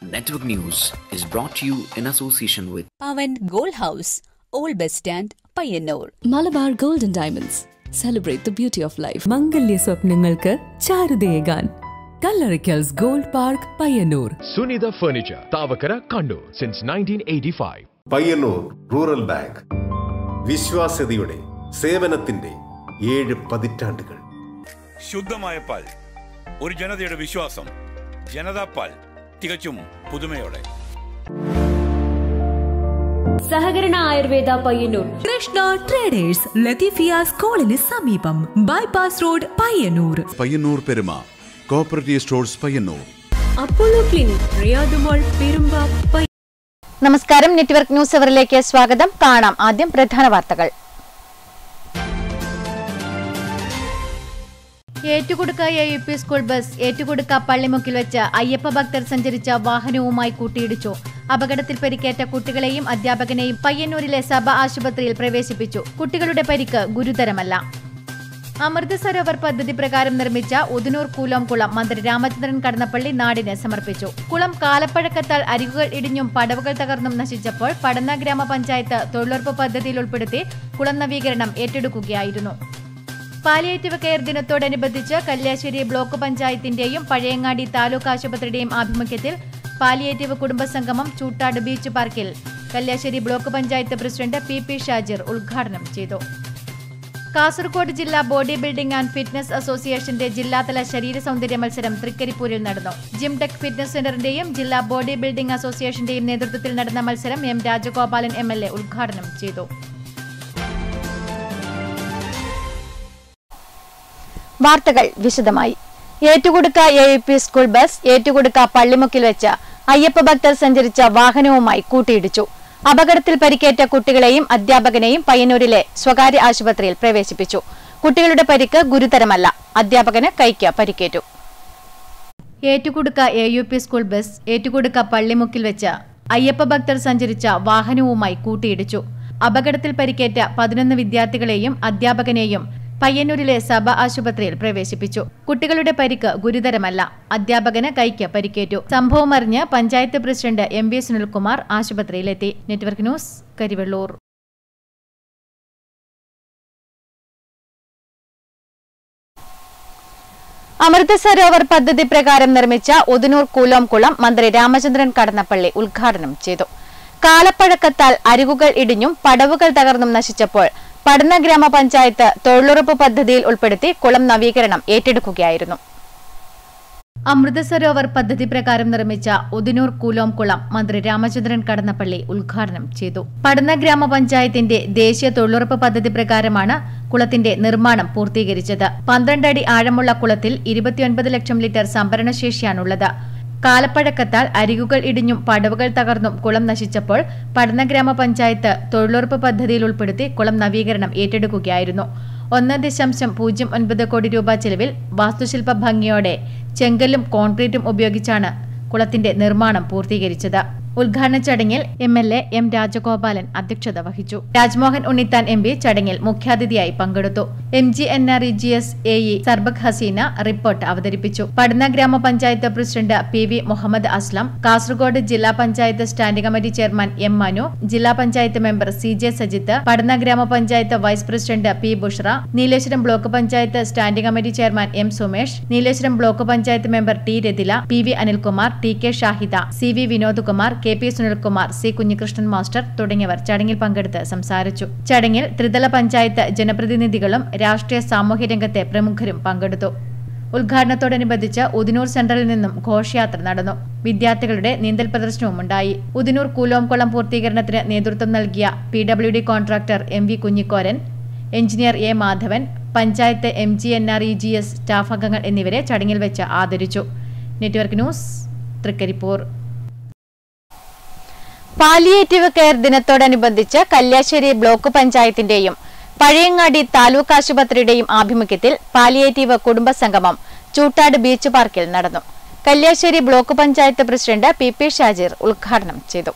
Network News is brought to you in association with Pavan gold house old bus stand Payyanur Malabar golden diamonds celebrate the beauty of life മംഗല്യ സ്വപ്നങ്ങൾക്ക് ചാരുതയേകാൻ Kallarikkals gold park Payyanur Sunitha Furniture, Tavakara, Kannur, since 1985. Payyanur rural bank വിശ്വാസ്യതയുടെ സേവനത്തിന്റെ ഏഴ് പതിറ്റാണ്ടുകൾ ശുദ്ധമായ പാൽ ഒരു ജനതയുടെ വിശ്വാസം ജനതാ പാൽ തികച്ചും പുതുമയോടെ സഹകരണ ആയുർവേദ പയ്യന്നൂർ കൃഷ്ണ ട്രേഡേഴ്സ് ലത്തീഫിയ സ്കൂളിന് സമീപം bypass road Payyanur Payyanur Peruma cooperative stores Payyanur Apollo clinic റിയാദുമോൾ പെരുമ്പ പയ്യ നമസ്കാരം നെറ്റ്വർക്ക് ന്യൂസ് അവറിലേക്ക് സ്വാഗതം കാണാം ആദ്യം പ്രധാന വാർത്തകൾ ഏറ്റുകൊടുക്ക A U P school bus ഏറ്റുകൊടുക്ക പള്ളിമുക്കിൽ വെച്ച് അയ്യപ്പ ഭക്തർ സഞ്ചരിച്ച വാഹനവുമായി കൂട്ടിയിടിച്ചു അപകടത്തിൽ പരിക്കേറ്റ കുട്ടികളെയും അധ്യാപകനെയും പയ്യന്നൂരിലെ സഭ ആശുപത്രിയിൽ പ്രവേശിപ്പിച്ചു കുട്ടികളുടെ പരിക്ക് ഗുരുതരമല്ല അമൃത സരോവർ പദ്ധതി പ്രകാരം നിർമ്മിച്ച ഉദനൂർ കൂലോം കുളം മന്ത്രി രാമചന്ദ്രൻ കടന്നപ്പള്ളി നാടിന് സമർപ്പിച്ചു കുളം കാലപ്പഴക്കത്താൽ അരികുകൾ ഇടിഞ്ഞും പടവുകൾ തകർന്നും നശിച്ചപ്പോൾ പടന്ന ഗ്രാമപഞ്ചായത്ത് തൊഴിലുറപ്പ് പദ്ധതിയിൽ ഉൾപ്പെടുത്തി കുളം നവീകരണം ഏറ്റെടുക്കുകയായിരുന്നു പാലിയേറ്റീവ് കെയർ ദിനത്തോടനുബന്ധിച്ച് കല്യാശ്ശേരി ബ്ലോക്ക് പഞ്ചായത്തിന്റെയും പഴയങ്ങാടി താലൂക്ക് ആശുപത്രിയുടെയും ആഭിമുഖ്യത്തിൽ പാലിയേറ്റീവ് കുടുംബസംഗമം ചൂട്ടാട് ബീച്ച് പാർക്കിൽ Kalliasseri block panchayat president P P Shajir ഉദ്ഘാടനം ചെയ്തു കാസർഗോഡ് ജില്ലാ ബോഡി ബിൽഡിംഗ് ആൻഡ് ഫിറ്റ്നസ് അസോസിയേഷന്റെ ജില്ലാതല ശരീര സൗന്ദര്യ മത്സരം തൃക്കരിപ്പൂരിൽ നടന്നു ജിം ടെക് ഫിറ്റ്നസ് സെന്ററിന്റെയും ജില്ലാ ബോഡി ബിൽഡിംഗ് അസോസിയേഷന്റെയും നേതൃത്വത്തിൽ നടന്ന മത്സരം M Rajagopalan M L A ഉദ്ഘാടനം ചെയ്തു വാർത്തകൾ വിശദമായി ഏറ്റുകൊടുക്ക A U P school bus ഏറ്റുകൊടുക്ക പള്ളിമുക്കിൽ വെച്ച് അയ്യപ്പ ഭക്തർ സഞ്ചരിച്ച വാഹനവുമായി കൂട്ടിയിടിച്ചു അപകടത്തിൽ പരിക്കേറ്റ കുട്ടികളെയും അധ്യാപകനെയും പയ്യന്നൂരിലെ സ്വകാര്യ ആശുപത്രിയിൽ പ്രവേശിപ്പിച്ചു കുട്ടികളുടെ പരിക്ക് ഗുരുതരമല്ല അധ്യാപകന് കൈക്ക് പരിക്കേറ്റു ഏറ്റുകൊടുക്ക A U P school bus ഏറ്റുകൊടുക്ക പള്ളിമുക്കിൽ വെച്ച് അയ്യപ്പ ഭക്തർ സഞ്ചരിച്ച വാഹനവുമായി കൂട്ടിയിടിച്ചു അപകടത്തിൽ പരിക്കേറ്റ പതിനൊന്ന് വിദ്യാർത്ഥികളെയും അധ്യാപകനെയും പയ്യന്നൂരിലെ സഭ ആശുപത്രിയിൽ പ്രവേശിപ്പിച്ചു കുട്ടികളുടെ പരിക്ക് ഗുരുതരമല്ല അധ്യാപകന് കൈക്ക് പരിക്കേറ്റു സംഭവം അറിഞ്ഞ് panchayat president M V Sunilkumar ആശുപത്രിയിലെത്തി നെറ്റ്വർക്ക് ന്യൂസ് കരിവെള്ളൂർ അമൃത സരോവർ പദ്ധതി പ്രകാരം നിർമ്മിച്ച ഉദനൂർ കൂലോം കുളം മന്ത്രി രാമചന്ദ്രൻ കടന്നപ്പള്ളി ഉദ്ഘാടനം ചെയ്തു കാലപ്പഴക്കത്താൽ അരികുകൾ ഇടിഞ്ഞും പടവുകൾ തകർന്നും നശിച്ചപ്പോൾ പടന്ന ഗ്രാമപഞ്ചായത്ത് തൊഴിലുറപ്പ് പദ്ധതിയിൽ ഉൾപ്പെടുത്തി കുളം നവീകരണം ഏറ്റെടുക്കുകയായിരുന്നു അമൃത സരോവർ പദ്ധതി പ്രകാരം നിർമ്മിച്ച ഉദിനൂർ കൂലോം കുളം മന്ത്രി രാമചന്ദ്രൻ കടന്നപ്പള്ളി ഉദ്ഘാടനം ചെയ്തു പടന്ന ഗ്രാമപഞ്ചായത്തിന്റെ ദേശീയ തൊഴിലുറപ്പ് പദ്ധതി പ്രകാരമാണ് കുളത്തിന്റെ നിർമ്മാണം പൂർത്തീകരിച്ചത് പന്ത്രണ്ട് അടി ആഴമുള്ള കുളത്തിൽ ഇരുപത്തിയൊൻപത് ലക്ഷം ലിറ്റർ സംഭരണശേഷിയാണുള്ളത് കാലപ്പഴക്കത്താൽ അരികുകൾ ഇടിഞ്ഞും പടവുകൾ തകർന്നും കുളം നശിച്ചപ്പോൾ പടന്ന ഗ്രാമപഞ്ചായത്ത് തൊഴിലുറപ്പ് പദ്ധതിയിൽ ഉൾപ്പെടുത്തി കുളം നവീകരണം ഏറ്റെടുക്കുകയായിരുന്നു ഒന്ന് ദശാംശം പൂജ്യം ഒൻപത് കോടി രൂപ ചെലവിൽ വാസ്തുശില്പ ഭംഗിയോടെ ചെങ്കല്ലും കോൺക്രീറ്റും ഉപയോഗിച്ചാണ് കുളത്തിന്റെ നിർമ്മാണം പൂർത്തീകരിച്ചത് ഉദ്ഘാടന ചടങ്ങിൽ M L A M Rajagopalan അധ്യക്ഷത വഹിച്ചു രാജ്മോഹൻ ഉണ്ണിത്താൻ എം പി ചടങ്ങിൽ മുഖ്യാതിഥിയായി പങ്കെടുത്തു M G N R E G S A E സർബക് ഹസീന റിപ്പോർട്ട് അവതരിപ്പിച്ചു Padanna grama panchayat president P V Muhammad Aslam Kasaragod ജില്ലാ panchayat standing committee chairman M Manu ജില്ലാ panchayat member C J Sajith Padanna grama panchayat vice president P Bushra Nileshwaram block panchayat standing committee chairman M Sumesh Nileshwaram block panchayat member T Rathila P V Anilkumar T K Shahida C V Vinodkumar K P Sunilkumar C Kunhikrishnan master തുടങ്ങിയവർ ചടങ്ങിൽ പങ്കെടുത്ത് സംസാരിച്ചു ചടങ്ങിൽ ത്രിതല പഞ്ചായത്ത് ജനപ്രതിനിധികളും രാഷ്ട്രീയ സാമൂഹ്യ രംഗത്തെ പ്രമുഖരും പങ്കെടുത്തു ഉദ്ഘാടനത്തോടനുബന്ധിച്ച് ഉദിനൂർ സെന്ററിൽ നിന്നും ഘോഷയാത്ര നടന്നു വിദ്യാർത്ഥികളുടെ നീന്തൽ പ്രദർശനവും ഉണ്ടായി ഉദിനൂർ കൂലോംകുളം പൂർത്തീകരണത്തിന് നേതൃത്വം നൽകിയ P W D contractor M V Kunhikoran engineer A Madhavan panchayat M G N R E G S staff അംഗങ്ങൾ എന്നിവരെ ചടങ്ങിൽ വെച്ച് ആദരിച്ചു network news Trikaripur palliative care ദിനത്തോടനുബന്ധിച്ച് കല്യാശ്ശേരി ബ്ലോക്ക് പഞ്ചായത്തിന്റെയും പഴയങ്ങാടി താലൂക്ക് ആശുപത്രിയുടെയും ആഭിമുഖ്യത്തിൽ പാലിയേറ്റീവ് കുടുംബസംഗമം ചൂട്ടാട് ബീച്ച് പാർക്കിൽ നടന്നു Kalliasseri block panchayat president P P Shajir ഉദ്ഘാടനം ചെയ്തു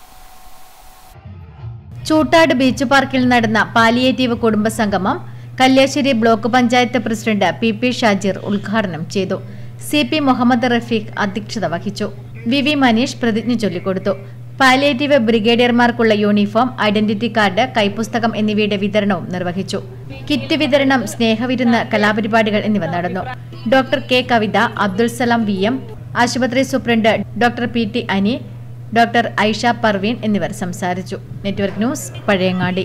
ചൂട്ടാട് ബീച്ച് പാർക്കിൽ നടന്ന പാലിയേറ്റീവ് കുടുംബസംഗമം Kalliasseri block panchayat president P P Shajir ഉദ്ഘാടനം ചെയ്തു സി പി മുഹമ്മദ് റഫീഖ് അധ്യക്ഷത വഹിച്ചു വി വി മനീഷ് പ്രതിജ്ഞ ചൊല്ലിക്കൊടുത്തു പാലിയേറ്റീവ് ബ്രിഗേഡിയർമാർക്കുള്ള യൂണിഫോം ഐഡന്റിറ്റി കാർഡ് കൈപ്പുസ്തകം എന്നിവയുടെ വിതരണവും നിർവഹിച്ചു കിറ്റ് വിതരണം സ്നേഹവിരുന്ന് കലാപരിപാടികൾ എന്നിവ നടന്നു doctor K Kavitha Abdul Salam V M ആശുപത്രി superintendent doctor P T Ani doctor Aisha Parveen എന്നിവർ സംസാരിച്ചു നെറ്റ്വർക്ക് ന്യൂസ് പഴയങ്ങാടി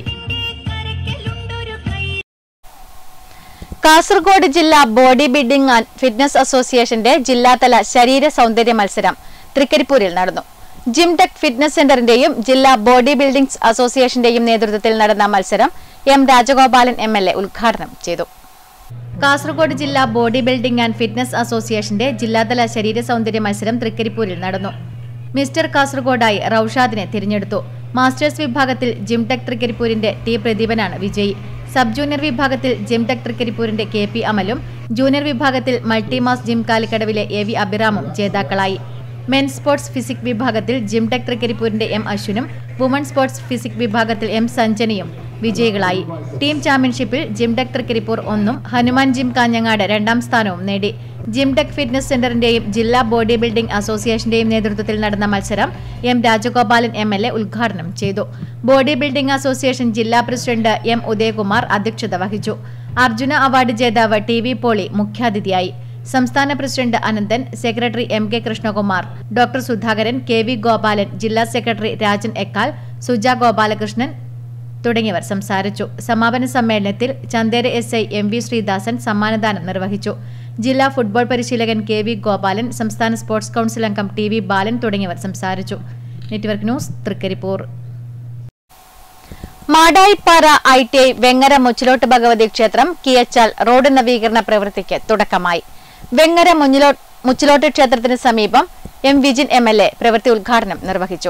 കാസർഗോഡ് ജില്ലാ ബോഡി ബിൽഡിംഗ് ആൻഡ് ഫിറ്റ്നസ് അസോസിയേഷന്റെ ജില്ലാതല ശരീര സൗന്ദര്യ മത്സരം തൃക്കരിപ്പൂരിൽ നടന്നു ജിംടെക് ഫിറ്റ്നസ് സെന്ററിന്റെയും ജില്ലാ ബോഡി ബിൽഡിംഗ്സ് അസോസിയേഷന്റെയും നേതൃത്വത്തിൽ നടന്ന മത്സരം M Rajagopalan M L A ഉദ്ഘാടനം ചെയ്തു കാസർഗോഡ് ജില്ലാ ബോഡി ബിൽഡിംഗ് ആൻഡ് ഫിറ്റ്നസ് അസോസിയേഷന്റെ ജില്ലാതല ശരീര സൗന്ദര്യ മത്സരം തൃക്കരിപ്പൂരിൽ നടന്നു മിസ്റ്റർ കാസർഗോഡായി റൌഷാദിനെ തിരഞ്ഞെടുത്തു മാസ്റ്റേഴ്സ് വിഭാഗത്തിൽ ജിംടെക് തൃക്കരിപ്പൂരിന്റെ ടി പ്രദീപനാണ് വിജയി സബ് ജൂനിയർ വിഭാഗത്തിൽ ജിംടെക് തൃക്കരിപ്പൂരിന്റെ കെ പി അമലും ജൂനിയർ വിഭാഗത്തിൽ മൾട്ടിമാസ് ജിം കാലിക്കടവിലെ എ വി അഭിറാമും ജേതാക്കളായി മെൻ സ്പോർട്സ് ഫിസിക് വിഭാഗത്തിൽ ജിംടെക് തൃക്കരിപ്പൂരിന്റെ എം അശ്വിനും വുമൺ സ്പോർട്സ് ഫിസിക് വിഭാഗത്തിൽ എം സഞ്ജനയും വിജയികളായി ടീം ചാമ്പ്യൻഷിപ്പിൽ ജിംടെക് തൃക്കരിപ്പൂർ ഒന്നും ഹനുമാൻ ജിം കാഞ്ഞങ്ങാട് രണ്ടാം സ്ഥാനവും നേടി ജിംടെക് ഫിറ്റ്നസ് സെന്ററിന്റെയും ജില്ലാ ബോഡി ബിൽഡിംഗ് അസോസിയേഷന്റെയും നേതൃത്വത്തിൽ നടന്ന മത്സരം M Rajagopalan M L A ഉദ്ഘാടനം ചെയ്തു ബോഡി ബിൽഡിംഗ് അസോസിയേഷൻ ജില്ലാ പ്രസിഡന്റ് എം ഉദയകുമാർ അധ്യക്ഷത വഹിച്ചു അർജുന അവാർഡ് ജേതാവ് ടി വി പോളി മുഖ്യാതിഥിയായി സംസ്ഥാന president Ananthan secretary M K Krishnakumar doctor Sudhakaran K V Gopalan ജില്ലാ സെക്രട്ടറി രാജൻ എക്കാൽ സുജ ഗോപാലകൃഷ്ണൻ തുടങ്ങിയവർ സംസാരിച്ചു സമാപന സമ്മേളനത്തിൽ Chandera S I M V Sreedasan സമ്മാനദാനം നിർവഹിച്ചു ജില്ലാ ഫുട്ബോൾ പരിശീലകൻ കെ വി ഗോപാലൻ സംസ്ഥാന സ്പോർട്സ് കൌൺസിൽ അംഗം ടി വി ബാലൻ തുടങ്ങിയവർ സംസാരിച്ചു network news Trikaripur Madayipara I T I Vengara Muchilot Bhagavathi ക്ഷേത്രം കിയച്ചാൽ റോഡ് നവീകരണ പ്രവൃത്തിക്ക് തുടക്കമായി വെങ്ങര മുഞ്ഞിലോ മുച്ചിലോട്ട് ക്ഷേത്രത്തിന് സമീപം M Vijin M L A പ്രവൃത്തി ഉദ്ഘാടനം നിർവഹിച്ചു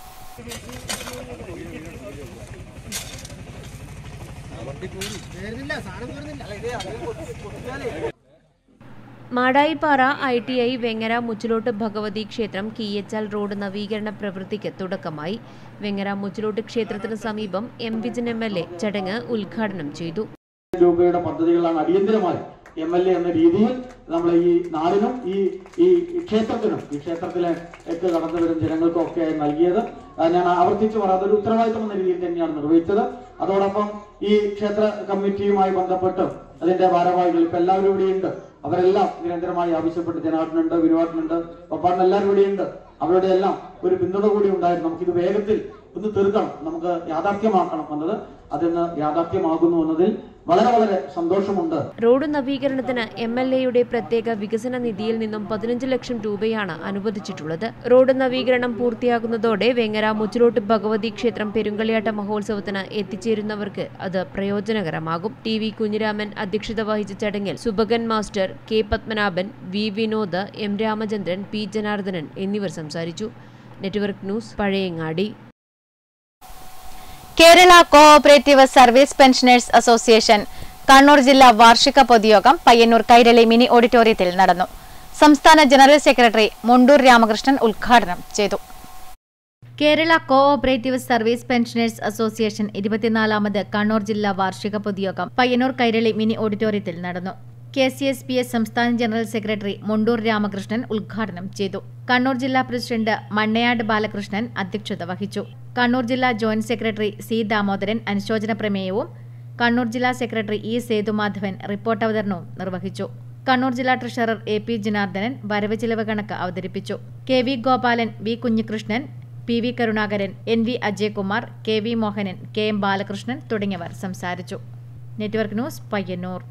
Madayipara I T I Vengara Muchilot Bhagavathi ക്ഷേത്രം കീയച്ചാൽ റോഡ് നവീകരണ പ്രവൃത്തിക്ക് തുടക്കമായി വെങ്ങര മുച്ചിലോട്ട് ക്ഷേത്രത്തിന് സമീപം M Vijin M L A ചടങ്ങ് ഉദ്ഘാടനം ചെയ്തു രൂപയുടെ പദ്ധതികളാണ് അടിയന്തരമായി എം എൽ എ എന്ന രീതിയിൽ നമ്മൾ ഈ നാടിനും ഈ ഈ ക്ഷേത്രത്തിനും ഈ ക്ഷേത്രത്തിലേക്ക് കടന്നു വരും ജനങ്ങൾക്കും ഒക്കെ നൽകിയത് ആ, ഞാൻ ആവർത്തിച്ചു പറയാം അതൊരു ഉത്തരവാദിത്തം എന്ന രീതിയിൽ തന്നെയാണ് നിർവഹിച്ചത് അതോടൊപ്പം ഈ ക്ഷേത്ര കമ്മിറ്റിയുമായി ബന്ധപ്പെട്ട് അതിന്റെ ഭാരവാഹികൾ ഇപ്പൊ എല്ലാവരും ഇവിടെയുണ്ട് അവരെല്ലാം നിരന്തരമായി ആവശ്യപ്പെട്ട് ജനാർദ്ദനുണ്ട് വിനോദനുണ്ട് ഒപ്പാണ് എല്ലാവരും ഇവിടെയുണ്ട് അവരുടെ എല്ലാം ഒരു പിന്തുണ കൂടി ഉണ്ടായിരുന്നു നമുക്കിത് വേഗത്തിൽ ഒന്ന് തീർക്കണം നമുക്ക് യാഥാർത്ഥ്യമാക്കണം എന്നത് അതിന്ന് യാഥാർത്ഥ്യമാകുന്നു എന്നതിൽ വളരെ വളരെ സന്തോഷമുണ്ട് റോഡ് നവീകരണത്തിന് എം എൽ എയുടെ പ്രത്യേക വികസന നിധിയിൽ നിന്നും പതിനഞ്ച് ലക്ഷം രൂപയാണ് അനുവദിച്ചിട്ടുള്ളത് റോഡ് നവീകരണം പൂർത്തിയാകുന്നതോടെ വെങ്ങര മുച്ചിലോട്ട് ഭഗവതി ക്ഷേത്രം പെരുങ്കളിയാട്ട മഹോത്സവത്തിന് എത്തിച്ചേരുന്നവർക്ക് അത് പ്രയോജനകരമാകും ടി വി കുഞ്ഞിരാമൻ അധ്യക്ഷത വഹിച്ച ചടങ്ങിൽ Subhakan master K Padmanabhan V Vinod M Ramachandran P Janardanan എന്നിവർ സംസാരിച്ചു network news Pazhayangadi Kerala cooperative service pensioners association Kannur ജില്ലാ വാർഷിക പൊതുയോഗം പയ്യന്നൂർ കൈരളി മിനി ഓഡിറ്റോറിയത്തിൽ നടന്നു സംസ്ഥാന ജനറൽ സെക്രട്ടറി മുണ്ടൂർ രാമകൃഷ്ണൻ ഉദ്ഘാടനം ചെയ്തു Kerala cooperative service pensioners association ഇരുപത്തിനാലാമത് കണ്ണൂർ ജില്ലാ വാർഷിക പൊതുയോഗം പയ്യന്നൂർ കൈരളി മിനി ഓഡിറ്റോറിയത്തിൽ നടന്നു K C S P S സംസ്ഥാന ജനറൽ സെക്രട്ടറി മുണ്ടൂർ രാമകൃഷ്ണൻ ഉദ്ഘാടനം ചെയ്തു കണ്ണൂർ ജില്ലാ പ്രസിഡന്റ് മണ്ണയാട് ബാലകൃഷ്ണൻ അധ്യക്ഷത വഹിച്ചു കണ്ണൂർ ജില്ലാ ജോയിന്റ് സെക്രട്ടറി സി ദാമോദരൻ അനുശോചന പ്രമേയവും കണ്ണൂർ ജില്ലാ സെക്രട്ടറി ഇ സേതുമാധവൻ റിപ്പോർട്ട് അവതരണവും നിർവഹിച്ചു കണ്ണൂർ ജില്ലാ ട്രഷറർ എ പി ജനാർദ്ദനൻ വരവ് ചിലവ് കണക്ക് അവതരിപ്പിച്ചു K V Gopalan V Kunhikrishnan P V Karunakaran N V Ajayakumar K V Mohanan K M Balakrishnan തുടങ്ങിയവർ സംസാരിച്ചു നെറ്റ്വർക്ക് ന്യൂസ് പയ്യന്നൂർ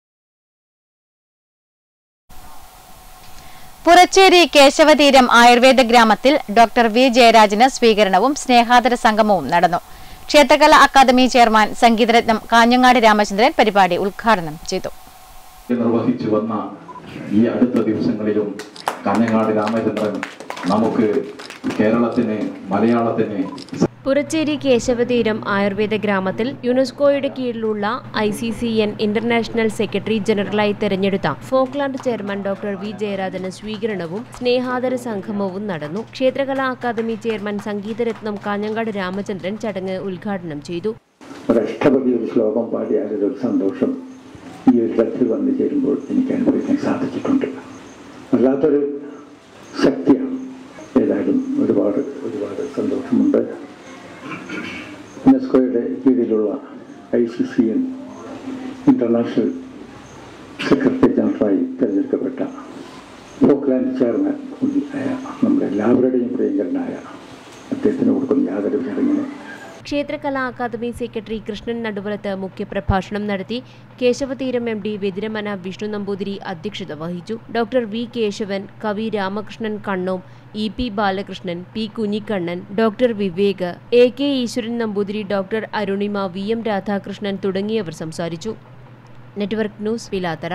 പുറച്ചേരി കേശവതീരം ആയുർവേദ ഗ്രാമത്തിൽ ഡോക്ടർ വി ജയരാജന് സ്വീകരണവും സ്നേഹാദര സംഗമവും നടന്നു ക്ഷേത്രകല അക്കാദമി ചെയർമാൻ സംഗീതരത്നം കാഞ്ഞങ്ങാട് രാമചന്ദ്രൻ പരിപാടി ഉദ്ഘാടനം ചെയ്തു നിർവഹിച്ചു വന്ന ഈ അടുത്ത ദിവസങ്ങളിലും കാഞ്ഞങ്ങാട് രാമചന്ദ്രൻ നമുക്ക് കേരളത്തിന് മലയാളത്തിന് പുറച്ചേരി കേശവതീരം ആയുർവേദ ഗ്രാമത്തിൽ യുനെസ്കോയുടെ കീഴിലുള്ള I C C N international secretary ജനറലായി തെരഞ്ഞെടുത്ത ഫോക്ലാൻഡ് ചെയർമാൻ ഡോക്ടർ വി ജയരാജന് സ്വീകരണവും സ്നേഹാദര സംഗമവും നടന്നു ക്ഷേത്രകലാ അക്കാദമി ചെയർമാൻ സംഗീതരത്നം കാഞ്ഞങ്ങാട് രാമചന്ദ്രൻ ചടങ്ങ് ഉദ്ഘാടനം ചെയ്തു ഒരു അഷ്ടപതി ഒരു ശ്ലോകം പാടിയാലൊരു ഒരു സന്തോഷം ഈ ഒരു തരത്തിൽ വന്നു ചേരുമ്പോൾ എനിക്ക് അനുഭവിക്കാൻ സാധിച്ചിട്ടുണ്ട് വല്ലാത്തൊരു ശക്തിയാണ് ഏതായാലും ഒരുപാട് ഒരുപാട് സന്തോഷമുണ്ട് യുനെസ്കോയുടെ കീഴിലുള്ള I C C N international secretary ജനറലായി തിരഞ്ഞെടുക്കപ്പെട്ട ഓക്ലാൻഡ് ചെയർമാൻ കൂടിയായ നമ്മുടെ എല്ലാവരുടെയും പ്രിയങ്കരനായ അദ്ദേഹത്തിന് കൊടുക്കുന്ന യാതൊരു ചടങ്ങിന് ക്ഷേത്രകലാ അക്കാദമി സെക്രട്ടറി കൃഷ്ണൻ നടുവലത്ത് മുഖ്യപ്രഭാഷണം നടത്തി കേശവതീരം എം ഡി വെതിരമന വിഷ്ണു നമ്പൂതിരി അധ്യക്ഷത വഹിച്ചു ഡോക്ടർ വി കേശവൻ കവി Ramakrishnan Kannom E P Balakrishnan P Kunhikannan doctor Vivek A K Eshwaran Namboothiri doctor Arunima V M Radhakrishnan തുടങ്ങിയവർ സംസാരിച്ചു നെറ്റ്വർക്ക് ന്യൂസ് പിലാത്തറ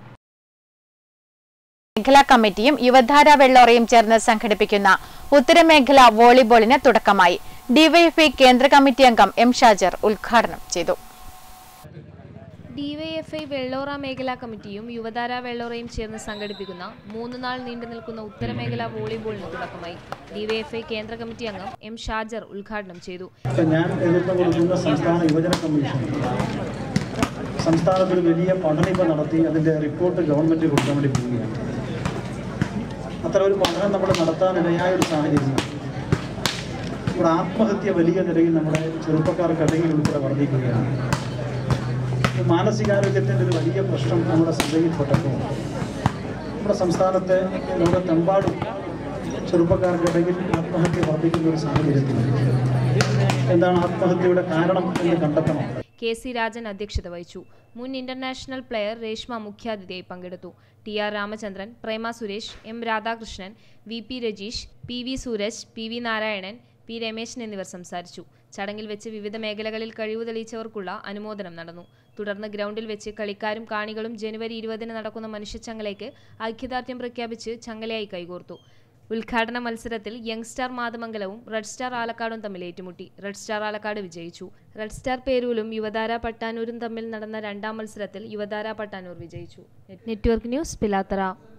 മേഖലാ കമ്മിറ്റിയും യുവധാര വെള്ളോറയും ചേർന്ന് സംഘടിപ്പിക്കുന്ന ഉത്തരമേഖല വോളിബോളിന് തുടക്കമായി ഡിവൈഎഫ്ഐ കേന്ദ്ര കമ്മിറ്റി അംഗം എം ഷാജർ ഉദ്ഘാടനം ചെയ്തു ഡിവൈഎഫ്ഐ വെള്ളോറ മേഖലാ കമ്മിറ്റിയും യുവതാര വെള്ളോറയും ചേർന്ന് സംഘടിപ്പിക്കുന്ന മൂന്ന് നാൾ നീണ്ടു നിൽക്കുന്ന ഉത്തരമേഖല വോളിബോളിന് തുടക്കമായി ഡിവൈഎഫ്ഐ കേന്ദ്ര കമ്മിറ്റി അംഗം എം ഷാജർ ഉദ്ഘാടനം ചെയ്തു ഞാൻ നേതൃത്വം കൊടുക്കുന്ന സംസ്ഥാന യുവജന കമ്മീഷൻ സംസ്ഥാനത്തൊരു വലിയ പഠനം നടത്തി അതിൻ്റെ റിപ്പോർട്ട് ഗവൺമെൻറ് കൊടുക്കാൻ വേണ്ടി പോവുകയാണ് അത്തരം ഒരു പഠനം നമ്മൾ നടത്താനിടയായ ഒരു സാഹചര്യം നമ്മുടെ ആത്മഹത്യ വലിയ നിലയിൽ നമ്മുടെ ചെറുപ്പക്കാർക്കിടയിൽ ഉൾപ്പെടെ വർദ്ധിക്കുകയാണ് ഈ മാനസികാരോഗ്യത്തിൻ്റെ ഒരു വലിയ പ്രശ്നം നമ്മുടെ ശ്രദ്ധയിൽപ്പെട്ടപ്പോൾ നമ്മുടെ സംസ്ഥാനത്തെ ലോകത്തെമ്പാടും ചെറുപ്പക്കാർക്കിടയിൽ ആത്മഹത്യ വർദ്ധിക്കുന്ന ഒരു സാഹചര്യത്തിൽ എന്താണ് ആത്മഹത്യയുടെ കാരണം എന്ന് കണ്ടെത്തണം കെ സി രാജൻ അധ്യക്ഷത വഹിച്ചു മുൻ ഇന്റർനാഷണൽ പ്ലെയർ രേഷ്മ മുഖ്യാതിഥിയായി പങ്കെടുത്തു T R Ramachandran Prema Suresh M Radhakrishnan V P Rajeesh P V Sooraj P V Narayanan P Rameshan എന്നിവർ സംസാരിച്ചു ചടങ്ങിൽ വെച്ച് വിവിധ മേഖലകളിൽ കഴിവ് തെളിയിച്ചവർക്കുള്ള അനുമോദനം നടന്നു തുടർന്ന് ഗ്രൗണ്ടിൽ വെച്ച് കളിക്കാരും കാണികളും ജനുവരി ഇരുപതിന് നടക്കുന്ന മനുഷ്യച്ചങ്ങലയ്ക്ക് ഐക്യദാർഢ്യം പ്രഖ്യാപിച്ച് ചങ്ങലയായി കൈകോർത്തു ഉദ്ഘാടന മത്സരത്തിൽ യങ് സ്റ്റാർ മാതമംഗലവും റെഡ് സ്റ്റാർ ആലക്കാടും തമ്മിൽ ഏറ്റുമുട്ടി റെഡ് സ്റ്റാർ ആലക്കാട് വിജയിച്ചു റെഡ് സ്റ്റാർ പേരൂലും യുവതാര പട്ടാനൂരും തമ്മിൽ നടന്ന രണ്ടാം മത്സരത്തിൽ യുവതാര പട്ടാനൂർ വിജയിച്ചു നെറ്റ്വർക്ക് ന്യൂസ് പിലാത്തറ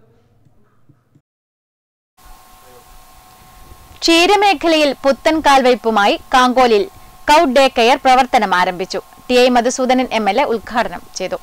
ക്ഷീരമേഖലയിൽ പുത്തൻ കാൽവയ്പുമായി കാങ്കോലിൽ കൗട്ട് ഡേ കെയർ പ്രവർത്തനം ആരംഭിച്ചു T I Madhusoodanan M L A ഉദ്ഘാടനം ചെയ്തു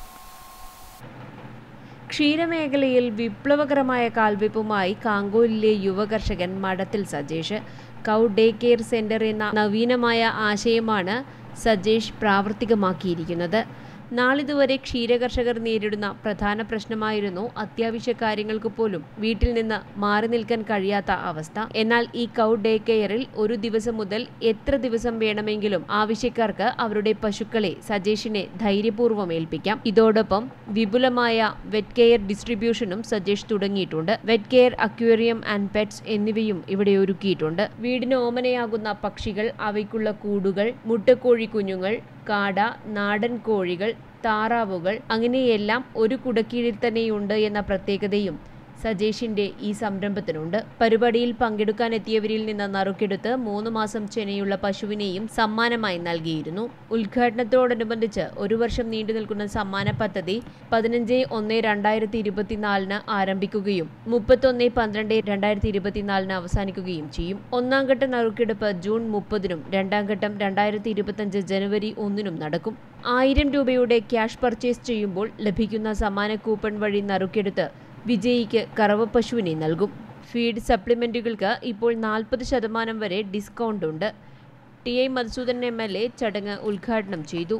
ക്ഷീരമേഖലയിൽ വിപ്ലവകരമായ കാൽവെപ്പുമായി കാങ്കോലിലെ യുവകർഷകൻ Madathil Sajesh cow day care centre എന്ന നവീനമായ ആശയമാണ് സജേഷ് പ്രാവർത്തികമാക്കിയിരിക്കുന്നത് നാളിതുവരെ ക്ഷീരകർഷകർ നേരിടുന്ന പ്രധാന പ്രശ്നമായിരുന്നു അത്യാവശ്യ കാര്യങ്ങൾക്ക് പോലും വീട്ടിൽ നിന്ന് മാറി നിൽക്കാൻ കഴിയാത്ത അവസ്ഥ എന്നാൽ ഈ കൗ ഡേ കെയറിൽ ഒരു ദിവസം മുതൽ എത്ര ദിവസം വേണമെങ്കിലും ആവശ്യക്കാർക്ക് അവരുടെ പശുക്കളെ സജേഷിനെ ധൈര്യപൂർവ്വം ഏൽപ്പിക്കാം ഇതോടൊപ്പം വിപുലമായ വെറ്റ് കെയർ ഡിസ്ട്രിബ്യൂഷനും സജേഷ് തുടങ്ങിയിട്ടുണ്ട് vet care aquarium and pets എന്നിവയും ഇവിടെ ഒരുക്കിയിട്ടുണ്ട് വീടിന് ഓമനയാകുന്ന പക്ഷികൾ അവയ്ക്കുള്ള കൂടുകൾ മുട്ടക്കോഴി കുഞ്ഞുങ്ങൾ കാട നാടൻ കോഴികൾ താറാവുകൾ അങ്ങനെയെല്ലാം ഒരു കുടക്കീഴിൽ തന്നെയുണ്ട് എന്ന പ്രത്യേകതയും സജേഷിന്റെ ഈ സംരംഭത്തിനുണ്ട് പരിപാടിയിൽ പങ്കെടുക്കാനെത്തിയവരിൽ നിന്ന് നറുക്കെടുത്ത് മൂന്ന് മാസം ചെനയുള്ള പശുവിനെയും സമ്മാനമായി നൽകിയിരുന്നു ഉദ്ഘാടനത്തോടനുബന്ധിച്ച് ഒരു വർഷം നീണ്ടു നിൽക്കുന്ന സമ്മാന പദ്ധതി പതിനഞ്ച് ഒന്ന് രണ്ടായിരത്തി ഇരുപത്തിനാലിന് ആരംഭിക്കുകയും മുപ്പത്തൊന്ന് പന്ത്രണ്ട് രണ്ടായിരത്തി ഇരുപത്തിനാലിന് അവസാനിക്കുകയും ചെയ്യും ഒന്നാം ഘട്ട നറുക്കെടുപ്പ് ജൂൺ മുപ്പതിനും രണ്ടാം ഘട്ടം രണ്ടായിരത്തി ഇരുപത്തഞ്ച് ജനുവരി ഒന്നിനും നടക്കും ആയിരം രൂപയുടെ ക്യാഷ് പർച്ചേസ് ചെയ്യുമ്പോൾ ലഭിക്കുന്ന സമ്മാന കൂപ്പൺ വഴി നറുക്കെടുത്ത് വിജയിക്ക് കറവ പശുവിനെ നൽകും ഫീഡ് സപ്ലിമെന്റുകൾക്ക് ഇപ്പോൾ നാൽപ്പത് ശതമാനം വരെ ഡിസ്കൗണ്ട് ഉണ്ട് T I Madhusudan M L A ചടങ്ങ് ഉദ്ഘാടനം ചെയ്തു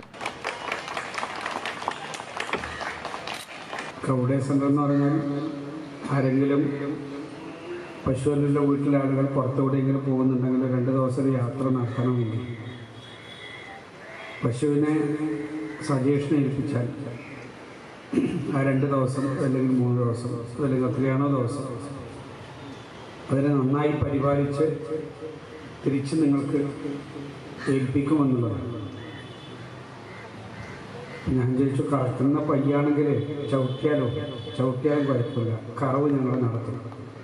കൗഡേ സെൻ്റർ എന്ന് പറഞ്ഞാൽ ആരെങ്കിലും പശുവിൻ്റെ വീട്ടിലെ ആളുകൾ പുറത്തുകൂടെയെങ്കിലും പോകുന്നുണ്ടെങ്കിൽ രണ്ട് ദിവസത്തെ യാത്ര നടത്തണമെങ്കിൽ പശുവിനെ സജേഷനെ ഏൽപ്പിച്ചാൽ ആ രണ്ട് ദിവസം അല്ലെങ്കിൽ മൂന്ന് ദിവസം അല്ലെങ്കിൽ എത്രയാണോ ദിവസം അതിനെ നന്നായി പരിപാലിച്ച് തിരിച്ച് നിങ്ങൾക്ക് ഏൽപ്പിക്കുമെന്നുള്ളതാണ് ഞാൻ ചോദിച്ചു കറക്കുന്ന പയ്യാണെങ്കിൽ ചവിട്ടിയാലോ ചവിട്ടിയാലും കുഴപ്പമില്ല കറവ് ഞങ്ങൾ നടത്തും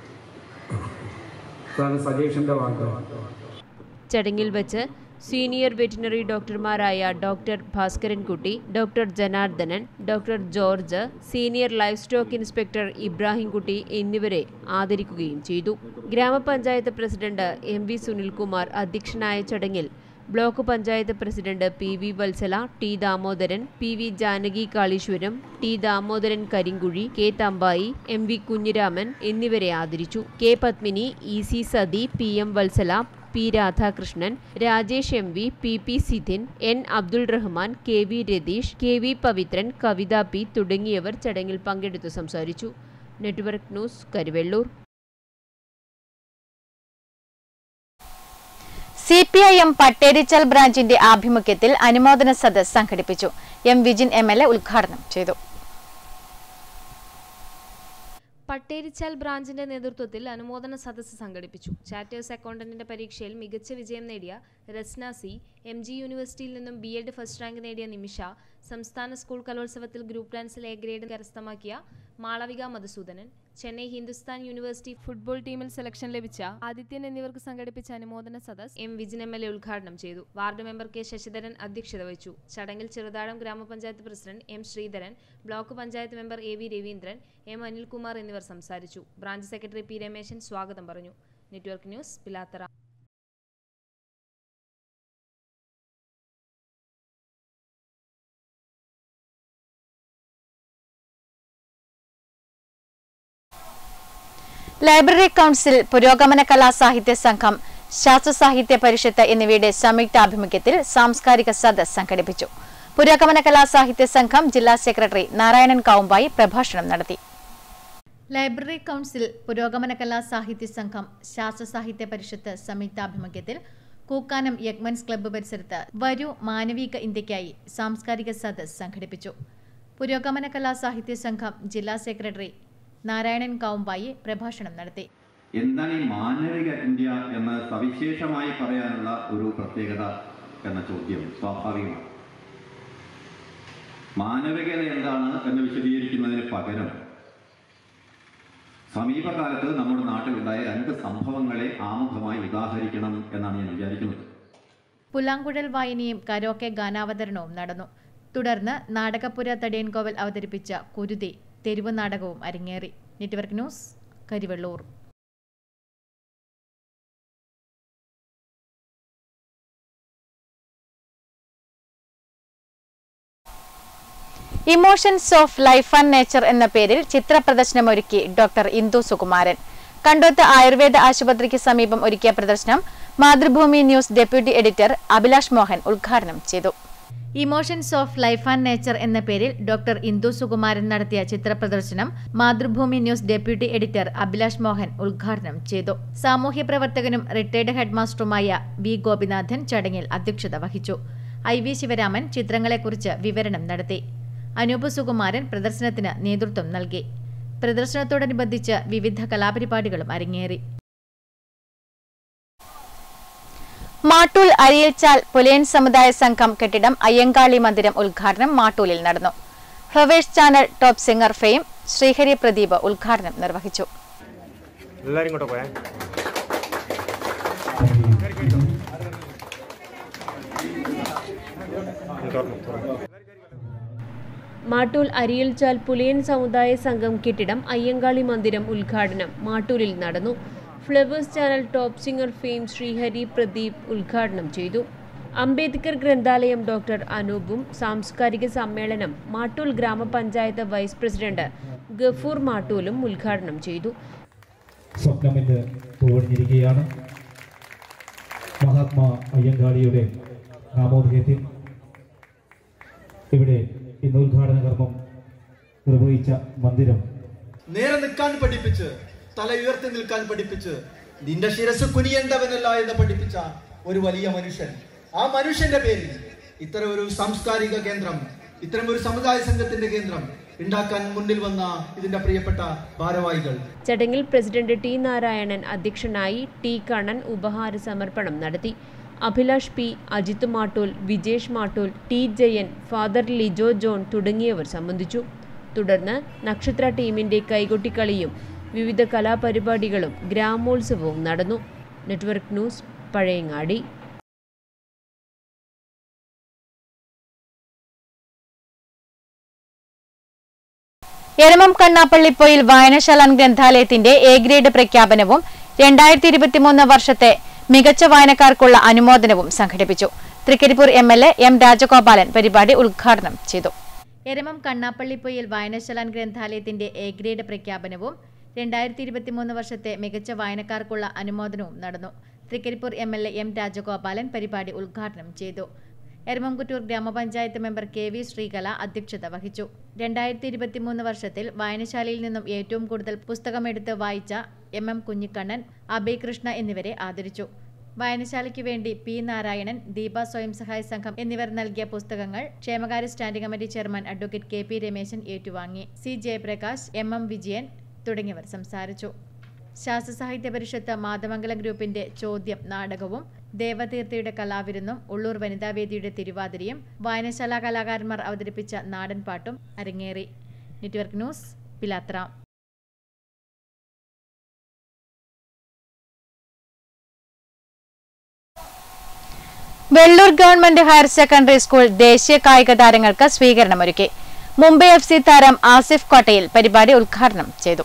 അതാണ് സജേഷിൻ്റെ വാഗ്ദാനം ചടങ്ങിൽ വെച്ച് സീനിയർ വെറ്റിനറി ഡോക്ടർമാരായ doctor Bhaskarankutty doctor Janardanan doctor George senior livestock inspector Ibrahimkutty എന്നിവരെ ആദരിക്കുകയും ചെയ്തു ഗ്രാമപഞ്ചായത്ത് പ്രസിഡന്റ് എം വി സുനിൽകുമാർ അധ്യക്ഷനായ ചടങ്ങിൽ block panchayat president P V Vatsala T Damodaran P V Janaki Kaleeswaram T Damodaran Karinkuzhi K Thampayi M V Kunhiraman എന്നിവരെ ആദരിച്ചു K Padmini E C Sathi P M Vatsala P Radhakrishnan Rajesh M V P P Sithin N Abdul Rahman K V Ratheesh K V Pavithran Kavitha P തുടങ്ങിയവർ ചടങ്ങിൽ പങ്കെടുത്തു സംസാരിച്ചു network news Karuvellur C P I M Patterichal ബ്രാഞ്ചിന്റെ ആഭിമുഖ്യത്തിൽ അനുമോദന സദസ് സംഘടിപ്പിച്ചു M Vijin M L A ഉദ്ഘാടനം ചെയ്തു പട്ടേരിച്ചാൽ ബ്രാഞ്ചിന്റെ നേതൃത്വത്തിൽ അനുമോദന സദസ്സ് സംഘടിപ്പിച്ചു ചാറ്റേഴ്സ് അക്കൗണ്ടന്റിന്റെ പരീക്ഷയിൽ മികച്ച വിജയം നേടിയ രസ്ന സി എം ജി യൂണിവേഴ്സിറ്റിയിൽ നിന്നും ബി എഡ് ഫസ്റ്റ് റാങ്ക് നേടിയ നിമിഷ സംസ്ഥാന സ്കൂൾ കലോത്സവത്തിൽ ഗ്രൂപ്പ് ഡാൻസിൽ എ ഗ്രേഡ് കരസ്ഥമാക്കിയ മാളവിക മധുസൂദനൻ ചെന്നൈ ഹിന്ദുസ്ഥാൻ യൂണിവേഴ്സിറ്റി ഫുട്ബോൾ ടീമിൽ സെലക്ഷൻ ലഭിച്ച ആദിത്യൻ എന്നിവർക്ക് സംഘടിപ്പിച്ച അനുമോദന സദസ് M Vijin M L A ഉദ്ഘാടനം ചെയ്തു വാർഡ് മെമ്പർ കെ ശശിധരൻ അധ്യക്ഷത വഹിച്ചു ചടങ്ങിൽ Cheruthazham grama panchayat president M Sreedharan block panchayat member A V Raveendran M Anilkumar എന്നിവർ സംസാരിച്ചു ബ്രാഞ്ച് സെക്രട്ടറി പി രമേശൻ സ്വാഗതം പറഞ്ഞു network news Pilathara library council പുരോഗമന കലാ സാഹിത്യ സംഘം ശാസ്ത്ര സാഹിത്യ പരിഷത്ത് എന്നിവയുടെ സംയുക്താഭിമുഖ്യത്തിൽ സാംസ്കാരിക സദസ് സംഘടിപ്പിച്ചു പുരോഗമന കലാ സാഹിത്യ സംഘം ജില്ലാ സെക്രട്ടറി നാരായണൻ കാവുമ്പായി പ്രഭാഷണം നടത്തി ലൈബ്രറി കൗൺസിൽ പുരോഗമന കലാ സാഹിത്യ സംഘം ശാസ്ത്ര സാഹിത്യ പരിഷത്ത് സംയുക്താഭിമുഖ്യത്തിൽ കൂക്കാനം യഗ്മൻസ് ക്ലബ്ബ് പരിസരത്ത് വരൂ മാനവിക ഇന്ത്യയ്ക്കായി സാംസ്കാരിക സദസ് സംഘടിപ്പിച്ചു പുരോഗമന കലാ സാഹിത്യ സംഘം ജില്ലാ സെക്രട്ടറി നാരായണൻ കാവുമ്പായി പ്രഭാഷണം നടത്തി എന്താണ് ഈ മാനവിക ഇന്ത്യ എന്ന് സവിശേഷമായി പറയാനുള്ള ഒരു പ്രത്യേകത എന്ന ചോദ്യം സ്വാഭാവികമാണ് മാനവികത എന്താണ് എന്ന് വിശദീകരിക്കുന്നതിന് പകരം സമീപകാലത്ത് നമ്മുടെ നാട്ടിലുണ്ടായ രണ്ട് സംഭവങ്ങളെ ആമുഖമായി ഉദാഹരിക്കണം എന്നാണ് ഞാൻ വിചാരിക്കുന്നത് പുലാങ്കുഴൽ വായനയും കരോക്കെ ഗാനാവതരണവും നടന്നു തുടർന്ന് നാടകപ്പുര തടിയൻകോവൽ അവതരിപ്പിച്ച കുരുതി തെരുവ് നാടകവും അരങ്ങേറി network news Karivellur emotions of life and nature എന്ന പേരിൽ ചിത്ര പ്രദർശനമൊരുക്കി ഡോക്ടർ ഇന്ദു സുകുമാരൻ കണ്ടോത്ത് ആയുർവേദ ആശുപത്രിക്ക് സമീപം ഒരുക്കിയ പ്രദർശനം Mathrubhumi news deputy editor Abhilash Mohan ഉദ്ഘാടനം ചെയ്തു emotions of life and nature എന്ന പേരിൽ ഡോക്ടർ ഇന്ദു സുകുമാരൻ നടത്തിയ ചിത്ര പ്രദർശനം Mathrubhumi news deputy editor Abhilash Mohan ഉദ്ഘാടനം ചെയ്തു സാമൂഹ്യ പ്രവർത്തകനും റിട്ടയർഡ് ഹെഡ്മാസ്റ്ററുമായ വി ഗോപിനാഥൻ ചടങ്ങിൽ അധ്യക്ഷത വഹിച്ചു ഐ വി ശിവരാമൻ ചിത്രങ്ങളെക്കുറിച്ച് വിവരണം നടത്തി അനൂപ് സുകുമാരൻ പ്രദർശനത്തിന് നേതൃത്വം നൽകി പ്രദർശനത്തോടനുബന്ധിച്ച് വിവിധ കലാപരിപാടികളും അരങ്ങേറി മാട്ടൂൽ അരിയൽച്ചാൽ പുലയൻ സമുദായ സംഘം കെട്ടിടം അയ്യങ്കാളി മന്ദിരം ഉദ്ഘാടനം മാട്ടൂലിൽ നടന്നു Flowers channel top singer fame Sreehari Pradeep ഉദ്ഘാടനം നിർവഹിച്ചു എല്ലാരും ഇങ്ങോട്ട് പോയേ മാട്ടൂൽ അരിയൽച്ചാൽ പുലിയൻ സമുദായ സംഘം കെട്ടിടം അയ്യങ്കാളി മന്ദിരം ഉദ്ഘാടനം മാട്ടൂലിൽ നടന്നു Flowers channel top singer fame Sreehari Pradeep ഉദ്ഘാടനം ചെയ്തു അംബേദ്കർ ഗ്രന്ഥാലയം ഡോക്ടർ അനൂപും സാംസ്കാരിക സമ്മേളനം മാട്ടൂൽ ഗ്രാമപഞ്ചായത്ത് വൈസ് പ്രസിഡന്റ് ഗഫൂർ മാട്ടൂലും ഉദ്ഘാടനം ചെയ്തു സ്വപ്നമിന്ന് പൂവണിഞ്ഞിരിക്കുകയാണ് മഹാത്മാ അയ്യങ്കാളിയുടെ നാമോദയത്തിൽ ഇവിടെ ഇന്ന് ഉദ്ഘാടന കർമ്മം നിർവഹിച്ച മന്ദിരം നേരെ നിൽക്കാൻ പഠിപ്പിച്ച് തല ഉയർത്തി നിൽക്കാൻ പഠിപ്പിച്ച് നിന്റെ ശിരസ് കുനിയേണ്ടവനല്ല എന്ന് പഠിപ്പിച്ച ഒരു വലിയ മനുഷ്യൻ ആ മനുഷ്യന്റെ പേരിൽ ഇത്തരം ഒരു സാംസ്കാരിക കേന്ദ്രം ഇത്തരം ഒരു സമുദായ സംഘത്തിന്റെ കേന്ദ്രം ഉണ്ടാക്കാൻ മുന്നിൽ വന്ന ഇതിന്റെ പ്രിയപ്പെട്ട ഭാരവാഹികൾ ചടങ്ങിൽ പ്രസിഡന്റ് ടി നാരായണൻ അധ്യക്ഷനായി ടി കണ്ണൻ ഉപഹാര സമർപ്പണം നടത്തി Abhilash P Ajith Mattool Vijesh Mattool T Jayan father Lijo John തുടങ്ങിയവർ സംബന്ധിച്ചു തുടർന്ന് നക്ഷത്ര ടീമിന്റെ കൈകൊട്ടിക്കളിയും വിവിധ കലാപരിപാടികളും ഗ്രാമോത്സവവും നടന്നു നെറ്റ്വർക്ക് ന്യൂസ് പഴയങ്ങാടി എരമം കണ്ണാപ്പള്ളിപ്പൊയിൽ വായനശാല ഗ്രന്ഥാലയത്തിന്റെ എ ഗ്രേഡ് പ്രഖ്യാപനവും രണ്ടായിരത്തി ഇരുപത്തിമൂന്ന് വർഷത്തെ മികച്ച വായനക്കാർക്കുള്ള അനുമോദനവും സംഘടിപ്പിച്ചു Trikaripur M L A M Rajagopalan പരിപാടി ഉദ്ഘാടനം ചെയ്തു എരമം കണ്ണാപ്പള്ളിപ്പൊയിൽ വായനശാലാൻ ഗ്രന്ഥാലയത്തിന്റെ എ ഗ്രേഡ് പ്രഖ്യാപനവും രണ്ടായിരത്തി ഇരുപത്തിമൂന്ന് വർഷത്തെ മികച്ച വായനക്കാർക്കുള്ള അനുമോദനവും നടന്നു Trikaripur M L A M Rajagopalan പരിപാടി ഉദ്ഘാടനം ചെയ്തു എരമംകുറ്റൂർ ഗ്രാമപഞ്ചായത്ത് മെമ്പർ കെ വി ശ്രീകല അധ്യക്ഷത വഹിച്ചു രണ്ടായിരത്തി ഇരുപത്തിമൂന്ന് വർഷത്തിൽ വായനശാലയിൽ നിന്നും ഏറ്റവും കൂടുതൽ പുസ്തകമെടുത്ത് വായിച്ച എം എം കുഞ്ഞിക്കണ്ണൻ അഭയ് കൃഷ്ണ എന്നിവരെ ആദരിച്ചു വായനശാലയ്ക്ക് വേണ്ടി പി നാരായണൻ ദീപ സ്വയം സഹായ സംഘം എന്നിവർ നൽകിയ പുസ്തകങ്ങൾ ക്ഷേമകാര്യ standing committee chairman advocate K P Rameshan ഏറ്റുവാങ്ങി C Jayaprakash M M Vijayan തുടങ്ങിയവർ സംസാരിച്ചു ശാസ്ത്ര സാഹിത്യ പരിഷത്ത് മാതമംഗലം ഗ്രൂപ്പിന്റെ ചോദ്യം നാടകവും ദേവതീർത്ഥയുടെ കലാവിരുന്നും ഉള്ളൂർ വനിതാവേദിയുടെ തിരുവാതിരയും വായനശാല കലാകാരന്മാർ അവതരിപ്പിച്ച നാടൻ പാട്ടും അരങ്ങേറി network news Pilathara Vellur government higher secondary school ദേശീയ കായിക താരങ്ങൾക്ക് സ്വീകരണമൊരുക്കി മുംബൈ എഫ് സി താരം ആസിഫ് കോട്ടയിൽ പരിപാടി ഉദ്ഘാടനം ചെയ്തു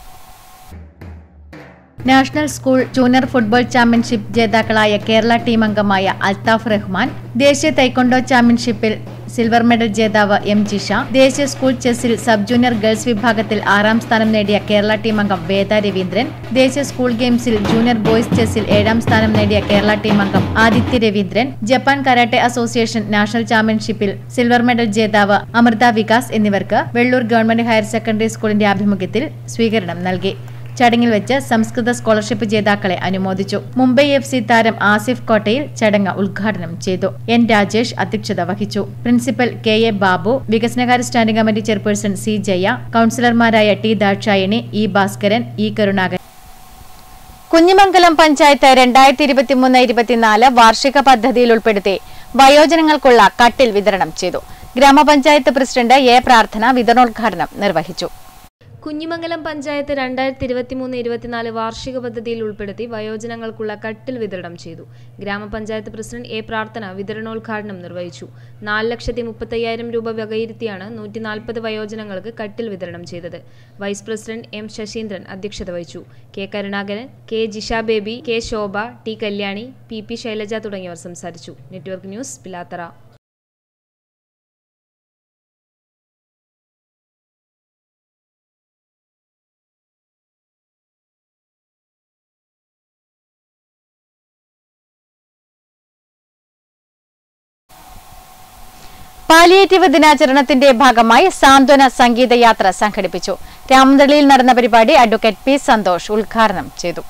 national school junior football championship ജേതാക്കളായ കേരള ടീം അംഗമായ അൽത്താഫ് റഹ്മാൻ ദേശീയ തൈക്കൊണ്ടോ ചാമ്പ്യൻഷിപ്പിൽ സിൽവർ മെഡൽ ജേതാവ് എം ജിഷ ദേശീയ സ്കൂൾ ചെസ്സിൽ സബ് ജൂനിയർ ഗേൾസ് വിഭാഗത്തിൽ ആറാം സ്ഥാനം നേടിയ കേരള ടീം അംഗം വേദ രവീന്ദ്രൻ ദേശീയ സ്കൂൾ ഗെയിംസിൽ ജൂനിയർ ബോയ്സ് ചെസ്സിൽ ഏഴാം സ്ഥാനം നേടിയ കേരള ടീം അംഗം Aditya Raveendran Japan karate association national ചാമ്പ്യൻഷിപ്പിൽ സിൽവർ മെഡൽ ജേതാവ് അമൃത വികാസ് എന്നിവർക്ക് വെള്ളൂർ ഗവൺമെന്റ് ഹയർ സെക്കൻഡറി സ്കൂളിന്റെ ആഭിമുഖ്യത്തിൽ സ്വീകരണം നൽകി ചടങ്ങിൽ വെച്ച് സംസ്കൃത സ്കോളർഷിപ്പ് ജേതാക്കളെ അനുമോദിച്ചു മുംബൈ എഫ് സി താരം ആസിഫ് കോട്ടയിൽ ചടങ്ങ് ഉദ്ഘാടനം ചെയ്തു എൻ രാജേഷ് അധ്യക്ഷത വഹിച്ചു പ്രിൻസിപ്പൽ കെ എ ബാബു വികസനകാര്യ standing committee chairperson C Jaya കൌൺസിലർമാരായ T Dakshayani E Bhaskaran E Karunakaran Kunhimangalam panchayat രണ്ടായിരത്തി ഇരുപത്തിമൂന്ന് ഇരുപത്തിനാല് വാർഷിക പദ്ധതിയിൽ ഉൾപ്പെടുത്തി വയോജനങ്ങൾക്കുള്ള കട്ടിൽ വിതരണം ചെയ്തു ഗ്രാമപഞ്ചായത്ത് പ്രസിഡന്റ് എ പ്രാർത്ഥന വിതരണോദ്ഘാടനം നിർവഹിച്ചു കുഞ്ഞിമംഗലം പഞ്ചായത്ത് രണ്ടായിരത്തി ഇരുപത്തിമൂന്ന് ഇരുപത്തിനാല് വാർഷിക പദ്ധതിയിൽ ഉൾപ്പെടുത്തി വയോജനങ്ങൾക്കുള്ള കട്ടിൽ വിതരണം ചെയ്തു ഗ്രാമപഞ്ചായത്ത് പ്രസിഡന്റ് എ പ്രാർത്ഥന വിതരണോദ്ഘാടനം നിർവഹിച്ചു നാല് ലക്ഷത്തി മുപ്പത്തയ്യായിരം രൂപ വകയിരുത്തിയാണ് നൂറ്റി നാൽപ്പത് വയോജനങ്ങൾക്ക് കട്ടിൽ വിതരണം ചെയ്തത് വൈസ് പ്രസിഡന്റ് എം ശശീന്ദ്രൻ അധ്യക്ഷത വഹിച്ചു K Karunakaran K Jisha Baby K Shobha T Kalyani P P Shailaja തുടങ്ങിയവർ സംസാരിച്ചു നെറ്റ്വർക്ക് ന്യൂസ് പിലാത്തറ പാലിയേറ്റീവ് ദിനാചരണത്തിന്റെ ഭാഗമായി സാന്ത്വന സംഗീതയാത്ര സംഘടിപ്പിച്ചു രാമന്തളിയിൽ നടന്ന പരിപാടി അഡ്വക്കേറ്റ് പി സന്തോഷ് ഉദ്ഘാടനം ചെയ്തു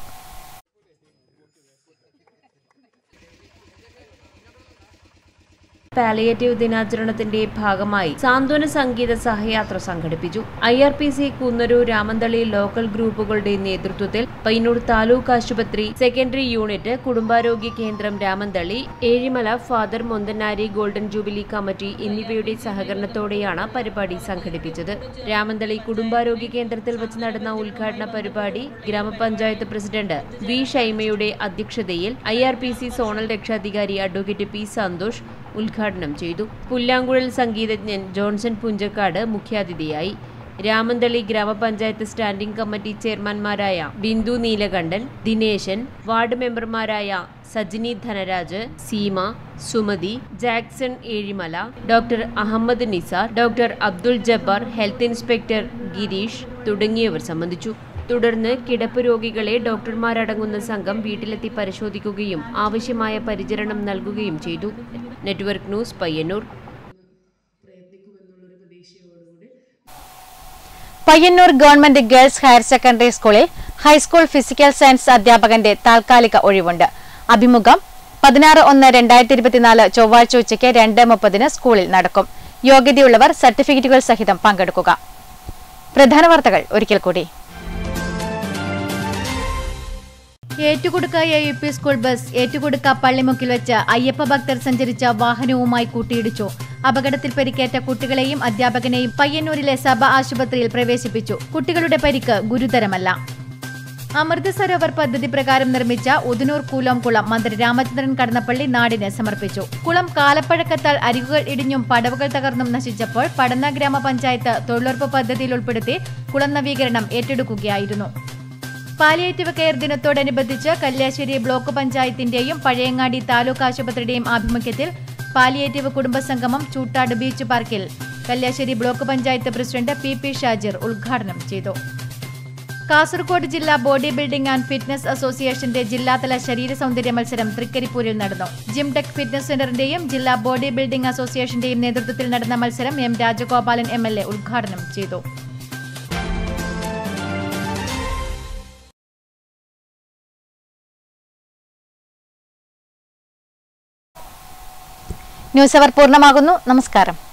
പാലിയേറ്റീവ് ദിനാചരണത്തിന്റെ ഭാഗമായി സാന്ത്വന സംഗീത സഹയാത്ര സംഘടിപ്പിച്ചു I R P C Kunnur Ramanthali local ഗ്രൂപ്പുകളുടെ നേതൃത്വത്തിൽ പയ്യന്നൂർ താലൂക്ക് ആശുപത്രി സെക്കൻഡറി യൂണിറ്റ് കുടുംബാരോഗ്യ കേന്ദ്രം Ramanthali Ezhimala father Monthanari golden jubilee committee എന്നിവയുടെ സഹകരണത്തോടെയാണ് പരിപാടി സംഘടിപ്പിച്ചത് രാമന്തളി കുടുംബാരോഗ്യ കേന്ദ്രത്തിൽ വെച്ച് നടന്ന ഉദ്ഘാടന പരിപാടി ഗ്രാമപഞ്ചായത്ത് പ്രസിഡന്റ് വി ഷൈമയുടെ അധ്യക്ഷതയിൽ I R P C zonal രക്ഷാധികാരി അഡ്വക്കേറ്റ് പി സന്തോഷ് ഉദ്ഘാടനം ചെയ്തു പുല്ലാങ്കുഴൽ സംഗീതജ്ഞൻ ജോൺസൺ പുഞ്ചക്കാട് മുഖ്യാതിഥിയായി രാമന്തളി ഗ്രാമപഞ്ചായത്ത് സ്റ്റാൻഡിംഗ് കമ്മിറ്റി ചെയർമാൻമാരായ ബിന്ദു നീലകണ്ഠൻ ദിനേശൻ വാർഡ് മെമ്പർമാരായ Sajini Dhanaraj Seema Sumathi Jackson Ezhimala doctor Ahammed Nisar doctor Abdul Jabbar health inspector Girish തുടങ്ങിയവർ സംബന്ധിച്ചു തുടർന്ന് കിടപ്പ് രോഗികളെ ഡോക്ടർമാരടങ്ങുന്ന സംഘം വീട്ടിലെത്തി പരിശോധിക്കുകയും ആവശ്യമായ പരിചരണം നൽകുകയും ചെയ്തു network news Payyanur Payyanur government girls higher secondary സ്കൂളിൽ ഹൈസ്കൂൾ ഫിസിക്കൽ സയൻസ് അധ്യാപകന്റെ താൽക്കാലിക ഒഴിവുണ്ട് അഭിമുഖം പതിനാറ് ഒന്ന് രണ്ടായിരത്തി ഇരുപത്തിനാല് ചൊവ്വാഴ്ച ഉച്ചയ്ക്ക് രണ്ട് മുപ്പതിന് സ്കൂളിൽ നടക്കും യോഗ്യതയുള്ളവർ സർട്ടിഫിക്കറ്റുകൾ സഹിതം പങ്കെടുക്കുക പ്രധാന വാർത്തകൾ ഒരിക്കൽ കൂടി ഏറ്റുകൊടുക്ക A U P school bus ഏറ്റുകൊടുക്ക പള്ളിമുക്കിൽ വെച്ച് അയ്യപ്പ ഭക്തർ സഞ്ചരിച്ച വാഹനവുമായി കൂട്ടിയിടിച്ചു അപകടത്തിൽ പരിക്കേറ്റ കുട്ടികളെയും അധ്യാപകനെയും പയ്യന്നൂരിലെ സഭ ആശുപത്രിയിൽ പ്രവേശിപ്പിച്ചു കുട്ടികളുടെ പരിക്ക് ഗുരുതരമല്ല അമൃത സരോവർ പദ്ധതി പ്രകാരം നിർമ്മിച്ച ഉദനൂർ കൂലോം കുളം മന്ത്രി രാമചന്ദ്രൻ കടന്നപ്പള്ളി നാടിന് സമർപ്പിച്ചു കുളം കാലപ്പഴക്കത്താൽ അരികുകൾ ഇടിഞ്ഞും പടവുകൾ തകർന്നും നശിച്ചപ്പോൾ പടന്ന ഗ്രാമപഞ്ചായത്ത് തൊഴിലുറപ്പ് പദ്ധതിയിൽ ഉൾപ്പെടുത്തി കുളം നവീകരണം ഏറ്റെടുക്കുകയായിരുന്നു പാലിയേറ്റീവ് കെയർ ദിനത്തോടനുബന്ധിച്ച് കല്യാശ്ശേരി ബ്ലോക്ക് പഞ്ചായത്തിന്റെയും പഴയങ്ങാടി താലൂക്ക് ആശുപത്രിയുടെയും ആഭിമുഖ്യത്തിൽ പാലിയേറ്റീവ് കുടുംബസംഗമം ചൂട്ടാട് ബീച്ച് പാർക്കിൽ Kalliasseri block panchayat president P P Shajir ഉദ്ഘാടനം ചെയ്തു കാസർഗോഡ് ജില്ലാ ബോഡി ബിൽഡിംഗ് ആൻഡ് ഫിറ്റ്നസ് അസോസിയേഷന്റെ ജില്ലാതല ശരീര സൗന്ദര്യ മത്സരം തൃക്കരിപ്പൂരിൽ നടന്നു ജിം ടെക് ഫിറ്റ്നസ് സെന്ററിന്റെയും ജില്ലാ ബോഡി ബിൽഡിംഗ് അസോസിയേഷന്റെയും നേതൃത്വത്തിൽ നടന്ന മത്സരം M Rajagopalan M L A ഉദ്ഘാടനം ചെയ്തു ന്യൂസ് അവർ പൂർണ്ണമാകുന്നു നമസ്കാരം